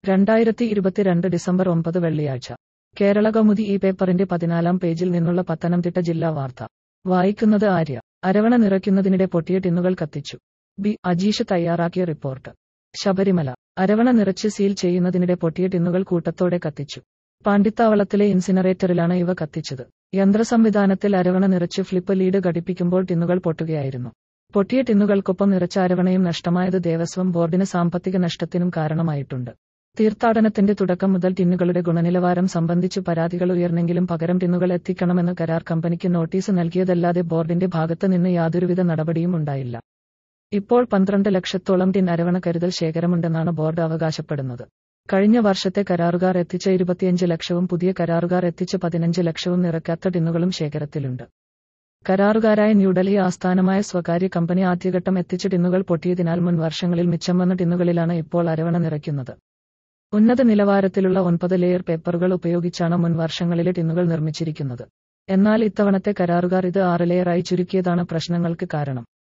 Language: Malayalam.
രണ്ടായിരത്തി ഇരുപത്തിരണ്ട് ഡിസംബർ ഒമ്പത് വെള്ളിയാഴ്ച കേരള കൗമുദി ഈ പേപ്പറിന്റെ പതിനാലാം പേജിൽ നിന്നുള്ള പത്തനംതിട്ട ജില്ലാ വാർത്ത വായിക്കുന്നത് ആര്യ അരവണ നിറയ്ക്കുന്നതിനിടെ പൊട്ടിയ ടിന്നുകൾ കത്തിച്ചു ബി അജീഷ് തയ്യാറാക്കിയ റിപ്പോർട്ട് ശബരിമല അരവണ നിറച്ച് സീൽ ചെയ്യുന്നതിനിടെ പൊട്ടിയ ടിന്നുകൾ കൂട്ടത്തോടെ കത്തിച്ചു പാണ്ടിത്താവളത്തിലെ ഇൻസിനറേറ്ററിലാണ് ഇവ കത്തിച്ചത് യന്ത്രസംവിധാനത്തിൽ അരവണ നിറച്ച് ഫ്ലിപ്പ് ലീഡ് ഘടിപ്പിക്കുമ്പോൾ ടിന്നുകൾ പൊട്ടുകയായിരുന്നു പൊട്ടിയ ടിന്നുകൾക്കൊപ്പം നിറച്ച അരവണയും നഷ്ടമായത് ദേവസ്വം ബോർഡിന് സാമ്പത്തിക നഷ്ടത്തിനും കാരണമായിട്ടുണ്ട് തീർത്ഥാടനത്തിന്റെ തുടക്കം മുതൽ ടിന്നുകളുടെ ഗുണനിലവാരം സംബന്ധിച്ച് പരാതികൾ ഉയർന്നെങ്കിലും പകരം ടിന്നുകൾ എത്തിക്കണമെന്ന് കരാർ കമ്പനിക്ക് നോട്ടീസ് നൽകിയതല്ലാതെ ബോർഡിന്റെ ഭാഗത്ത് നിന്ന് യാതൊരുവിധ നടപടിയും ഉണ്ടായില്ല ഇപ്പോൾ പന്ത്രണ്ട് ലക്ഷത്തോളം ടിൻ അരവണ കരുതൽ ശേഖരമുണ്ടെന്നാണ് ബോർഡ് അവകാശപ്പെടുന്നത് കഴിഞ്ഞ വർഷത്തെ കരാറുകാർ എത്തിച്ച ഇരുപത്തിയഞ്ച് ലക്ഷവും പുതിയ കരാറുകാർ എത്തിച്ച പതിനഞ്ച് ലക്ഷവും നിറയ്ക്കാത്ത ടിന്നുകളും ശേഖരത്തിലുണ്ട് കരാറുകാരായ ന്യൂഡൽഹി ആസ്ഥാനമായ സ്വകാര്യ കമ്പനി ആദ്യഘട്ടം എത്തിച്ച ടിന്നുകൾ പൊട്ടിയതിനാൽ മുൻ വർഷങ്ങളിൽ മിച്ചം വന്ന ടിന്നുകളിലാണ് ഇപ്പോൾ അരവണ നിറയ്ക്കുന്നത് ഉന്നത നിലവാരത്തിലുള്ള ഒൻപത് ലെയർ പേപ്പറുകൾ ഉപയോഗിച്ചാണ് മുൻ വർഷങ്ങളിലെ ടിന്നുകൾ നിർമ്മിച്ചിരിക്കുന്നത് എന്നാൽ ഇത്തവണത്തെ കരാറുകാർ ഇത് ആറ് ലെയറായി ചുരുക്കിയതാണ് പ്രശ്നങ്ങൾക്ക് കാരണം